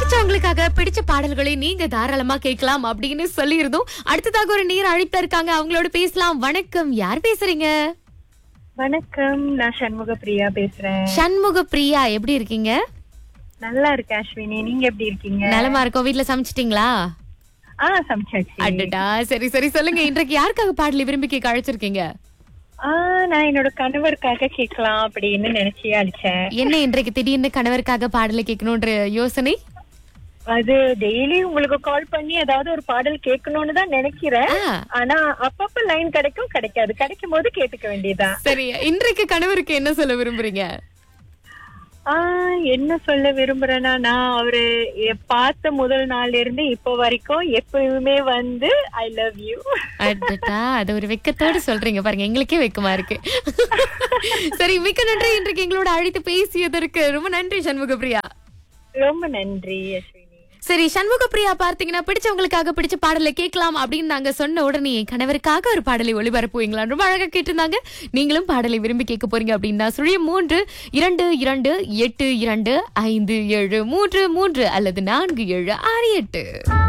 பிடிச்சவங்களுக்காக பிடிச்ச பாடல்களை நீங்க தாராளமா கேட்கலாம் அப்படின்னு சொல்லியிருந்தோம் அடுத்ததாக ஒரு நீர் அழைப்பு இருக்காங்க அவங்களோட பேசலாம் வணக்கம் யார் பேசுறீங்க வணக்கம் நான் சண்முக பிரியா பேசுறேன் சண்முக பிரியா எப்படி இருக்கீங்க நல்லா இருக்கேன் அஸ்வினி நீங்க எப்படி இருக்கீங்க நலமா இருக்கோம் வீட்ல சமைச்சிட்டீங்களா ஆ சமைச்சாச்சு அடடா சரி சரி சொல்லுங்க இன்றைக்கு யாருக்காக பாடல் விரும்பி கேட்க அழைச்சிருக்கீங்க ஆ நான் என்னோட கணவருக்காக கேட்கலாம் அப்படின்னு நினைச்சே அடிச்சேன் என்ன இன்றைக்கு திடீர்னு கணவருக்காக பாடலை கேட்கணும்ன்ற யோசனை அது டெய்லி உங்களுக்கு கால் பண்ணி ஏதாவது ஒரு பாடல் கேட்கணும்னு தான் நினைக்கிறேன் ஆ, ஆனா அப்பப்ப லைன் கிடைக்கும் கிடைக்காது கிடைக்கும் போது கேட்டுக்க வேண்டியதுதான் சரி இன்றைக்கு கணவருக்கு என்ன சொல்ல விரும்புறீங்க ஆ என்ன சொல்ல விரும்புறேன்னா நான் அவரு எ- பார்த்த முதல் நாள்ல இருந்து இப்போ வரைக்கும் எப்பவுமே வந்து ஐ லவ் யூ அடடா அது ஒரு வெக்கத்தோட சொல்றீங்க பாருங்க எங்களுக்கே வெக்கமா இருக்கு சரி மிக்க நன்றி இன்றைக்கு எங்களோட அழைத்து பேசியதற்கு ரொம்ப நன்றி சண்முக பிரியா ரொம்ப நன்றி அஸ்வினி சரி சண்முக பிரியா பார்த்தீங்கன்னா பிடிச்சவங்களுக்காக பிடிச்ச பாடலை கேட்கலாம் அப்படின்னு நாங்க சொன்ன உடனே என் கணவருக்காக ஒரு பாடலை ஒளிபரப்புவீங்களா ரொம்ப அழகா கேட்டிருந்தாங்க நீங்களும் பாடலை விரும்பி கேட்க போறீங்க அப்படின்னா சுழியம் மூன்று இரண்டு இரண்டு எட்டு இரண்டு ஐந்து ஏழு மூன்று மூன்று அல்லது நான்கு ஏழு ஆறு எட்டு